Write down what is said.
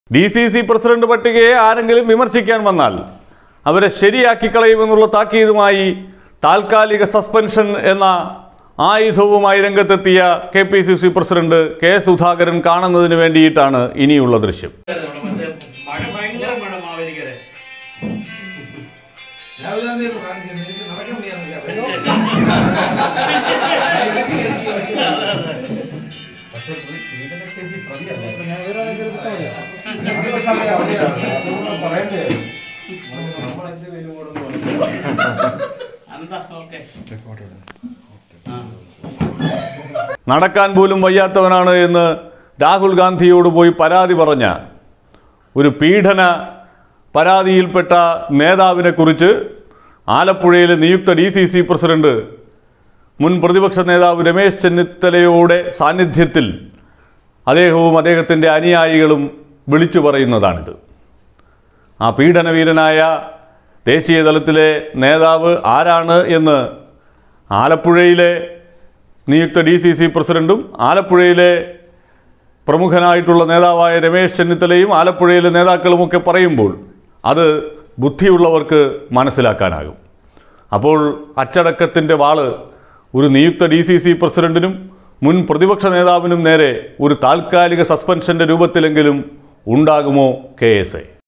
D C C president പട്ടികയെ ആരെങ്കിലും വിമർശിക്കാൻ വന്നാൽ അവരെ ശരിയാക്കി കളയുമെന്നുള്ള താക്കീതുമായി താൽക്കാലിക സസ്പെൻഷൻ എന്ന ആയുധവുമായി രംഗത്തെത്തിയ K P C C president K Sudhakaran കാണുന്നതിന് വേണ്ടിയിട്ടാണ് ഇനിയുള്ള ദൃശ്യം മറ്റേ മഴ ഭയങ്കര മഴ മാവേലിക്കരെ രാവിലെ തന്നെ കാണിക്കുന്നത് എനിക്ക് നടക്കാൻ വയ്യാന്നില്ല പക്ഷേ പീഡനക്കേസി പ്രതിയല്ല അത് പക്ഷേ അവിടെ അവിടെയാണ് അതൊന്നും പറയണ്ടേ നമ്മളെന്റെ പേരും കൂടെ ഒന്ന് പറഞ്ഞു. എന്താ ഓക്കെ നടക്കാൻ പോലും വയ്യാത്തവനാണ് എന്ന് രാഹുൽ ഗാന്ധിയോട് പോയി പരാതി പറഞ്ഞ ഒരു പീഡന പരാതിയിൽപ്പെട്ട നേതാവിനെക്കുറിച്ച് ആലപ്പുഴയിലെ നിയുക്ത ഡി സി സി പ്രസിഡന്റ് മുൻ പ്രതിപക്ഷ നേതാവ് രമേശ് ചെന്നിത്തലയുടെ സാന്നിധ്യത്തിൽ അദ്ദേഹവും അദ്ദേഹത്തിൻ്റെ അനുയായികളും വിളിച്ചു പറയുന്നതാണിത് ആ പീഡനവീരനായ ദേശീയ തലത്തിലെ നേതാവ് ആരാണ് എന്ന് ആലപ്പുഴയിലെ നിയുക്ത ഡി സി സി പ്രസിഡന്റും ആലപ്പുഴയിലെ പ്രമുഖനായിട്ടുള്ള നേതാവായ രമേശ് ചെന്നിത്തലയും ആലപ്പുഴയിലെ നേതാക്കളുമൊക്കെ പറയുമ്പോൾ അത് ബുദ്ധിയുള്ളവർക്ക് മനസ്സിലാക്കാനാകും അപ്പോൾ അച്ചടക്കത്തിൻ്റെ വാള് ഒരു നിയുക്ത ഡി സി സി പ്രസിഡന്റിനും മുൻ പ്രതിപക്ഷ നേതാവിനും നേരെ ഒരു താൽക്കാലിക സസ്പെൻഷന്റെ രൂപത്തിലെങ്കിലും ഉണ്ടാകുമോ കെ എസ് എ